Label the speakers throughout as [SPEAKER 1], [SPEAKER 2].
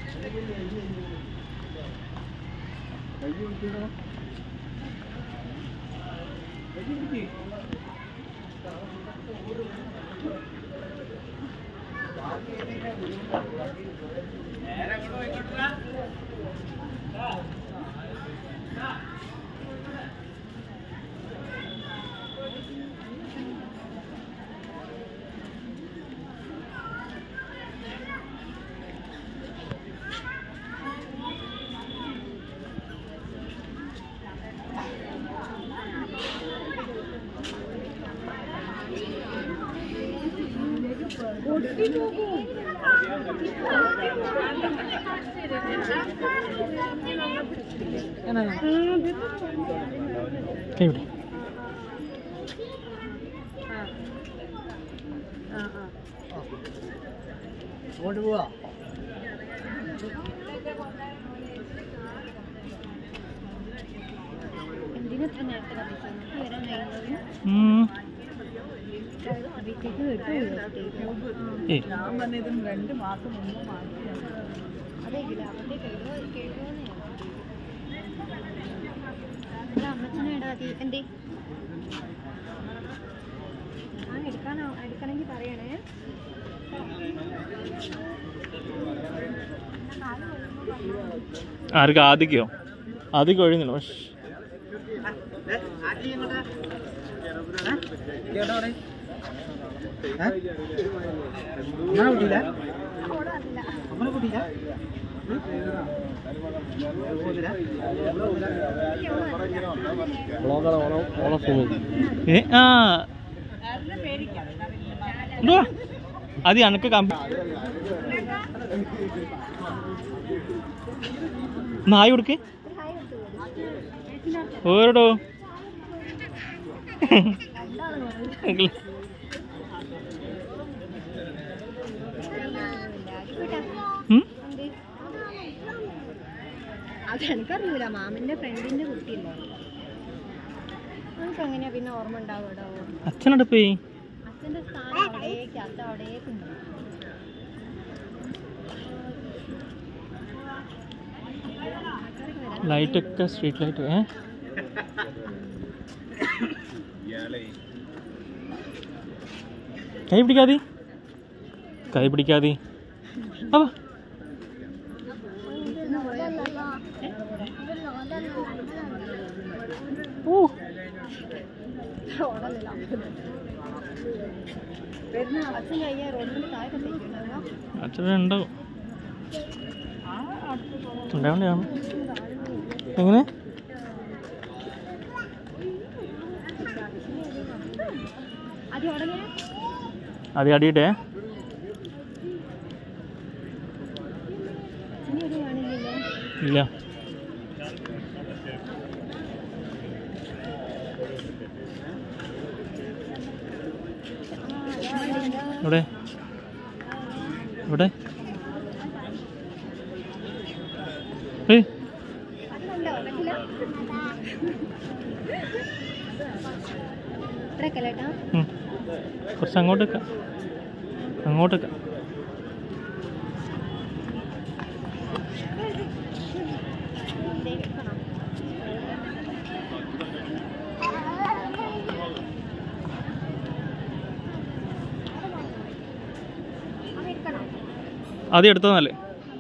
[SPEAKER 1] കൈവിടെ
[SPEAKER 2] അങ്ങോട്ട് പോവാ
[SPEAKER 3] എന്തിനത്ര നേരത്തെ കത്തിച്ചത് നമുക്ക് വരാൻ കഴിയുന്നത്
[SPEAKER 1] ഉം.
[SPEAKER 3] അതിലേക്ക് കിട്ടുമല്ലോ
[SPEAKER 1] ഏയ്
[SPEAKER 2] ഞാൻ പറഞ്ഞതും രണ്ട് മാസം മുമ്പ് മാറ്റിയാണ്
[SPEAKER 3] അതെ ഗ്രാമത്തെ കേൾക്കുമെന്ന് അല്ല അമ്മച്ചനെ ഇടാതി എന്തേ ഞാൻ എടുക്കാനോ എടുക്കണമെങ്കിൽ പറയണേ
[SPEAKER 1] ആർക്ക് ആദിക്കോ ആദിക്ക് ഒഴിഞ്ഞില്ല പക്ഷേ
[SPEAKER 2] അങ്ങനെ കൂട്ടിയില്ല അങ്ങനെ കൂട്ടിയില്ല
[SPEAKER 1] ഏ ആ എന്തുവാ അത് എനക്ക് കമ്പി നായ കൊടുക്ക് ഓരോടോ ഉം?
[SPEAKER 3] അത് എനിക്കറിയൂല മാമന്റെ ഫ്രണ്ടിന്റെ കുട്ടിയല്ലേ നമുക്ക് എങ്ങനെയാ പിന്നെ ഓർമ്മ ഉണ്ടാവുമോ
[SPEAKER 1] അച്ഛനോട് പോയി
[SPEAKER 3] അച്ഛന്റെ സ്ഥാനം അവിടേക്ക് അച്ഛൻ അവിടേക്ക് ഉണ്ട്
[SPEAKER 1] ലൈറ്റൊക്കെ സ്ട്രീറ്റ് ലൈറ്റ് ഏ കൈ പിടിക്കാതി കൈ പിടിക്കാതി അവ ഓ
[SPEAKER 3] വരുന്ന അച്ഛൻ കഴിഞ്ഞ റോഡിന്റെ താഴെ കത്തിക്കുന്നുണ്ടോ
[SPEAKER 1] അച്ഛൻ ഉണ്ടാവും ഉണ്ടാവണ്ടാണ് എങ്ങനെ
[SPEAKER 3] അത് ഉടനെ
[SPEAKER 1] അത് അടിയിട്ടെ
[SPEAKER 3] അച്ഛനെ ഒരു കാണില്ലല്ലോ
[SPEAKER 1] ഇല്ല ഇവിടെ ഇവിടെ ഏയ്
[SPEAKER 3] അതുണ്ടോ പറ്റില്ല ഇത്രക്കല്ലേട്ടാ
[SPEAKER 1] ഉം. കുറച്ച് അങ്ങോട്ടേക്ക് അങ്ങോട്ടേക്ക് ആദ്യം എടുത്തതല്ലേ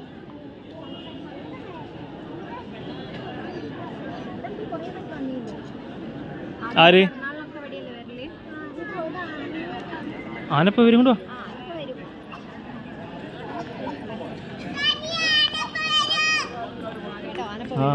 [SPEAKER 1] ആര്
[SPEAKER 3] എറണാകുളമൊക്കെ എവിടെയല്ലേ വരല്
[SPEAKER 1] ആനപ്പ വരും കൊണ്ടോ
[SPEAKER 3] ആ അതൊക്കെ വരും കേട്ടോ ആനപ്പ
[SPEAKER 1] ആ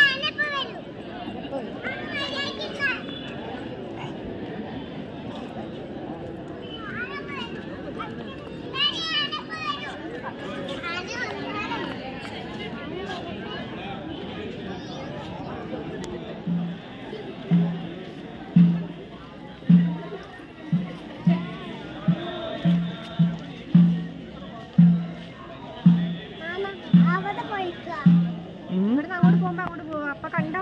[SPEAKER 1] ഉം.
[SPEAKER 3] ഇവിടുന്ന് അങ്ങോട്ട് പോകുമ്പോ അങ്ങോട്ട് പോവാം അപ്പൊ കണ്ടോ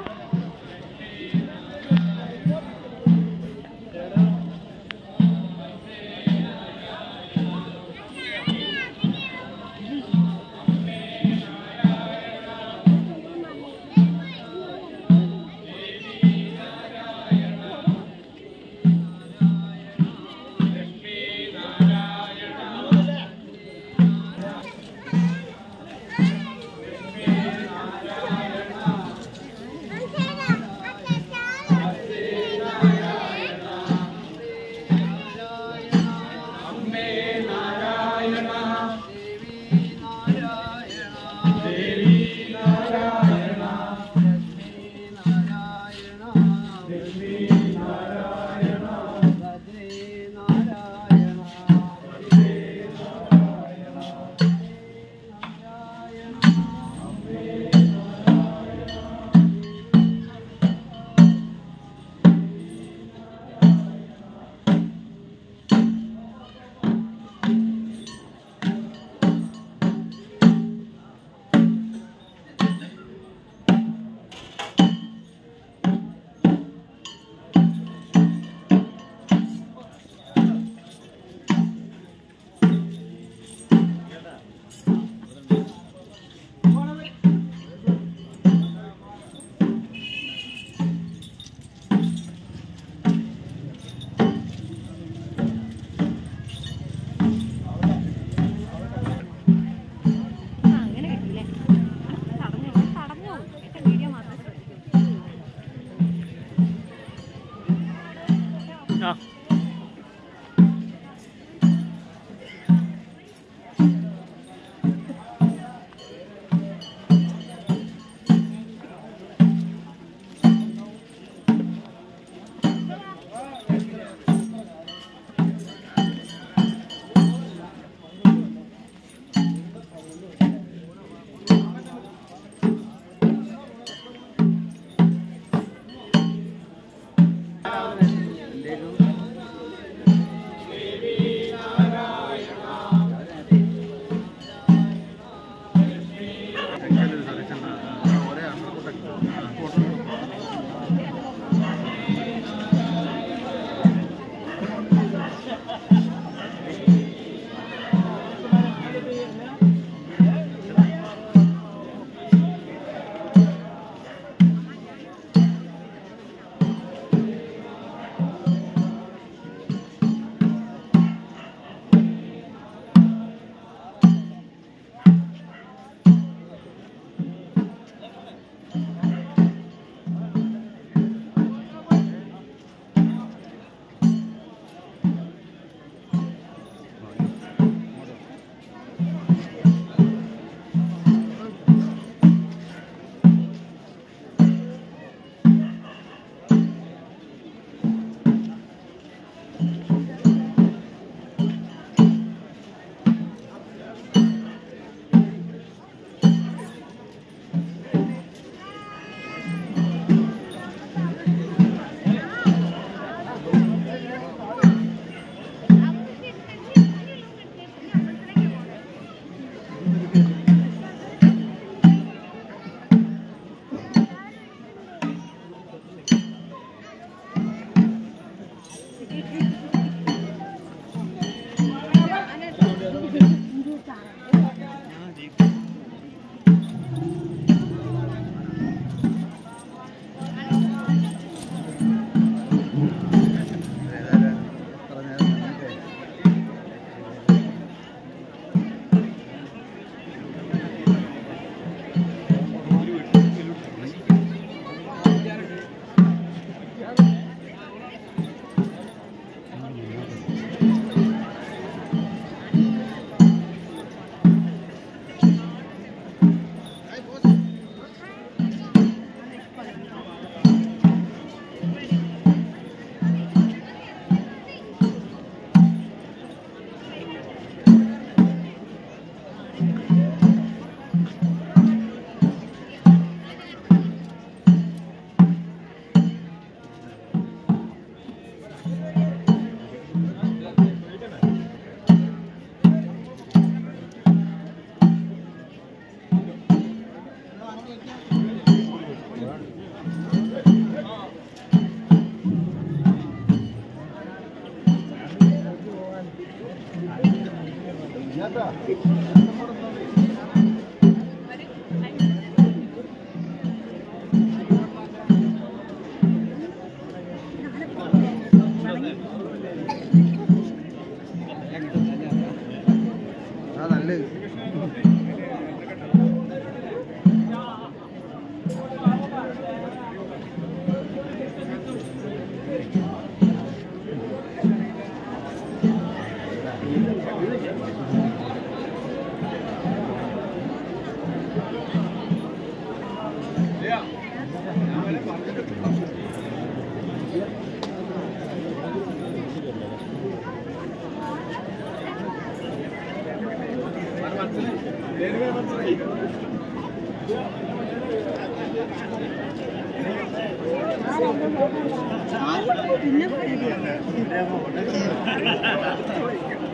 [SPEAKER 2] പിന്നെ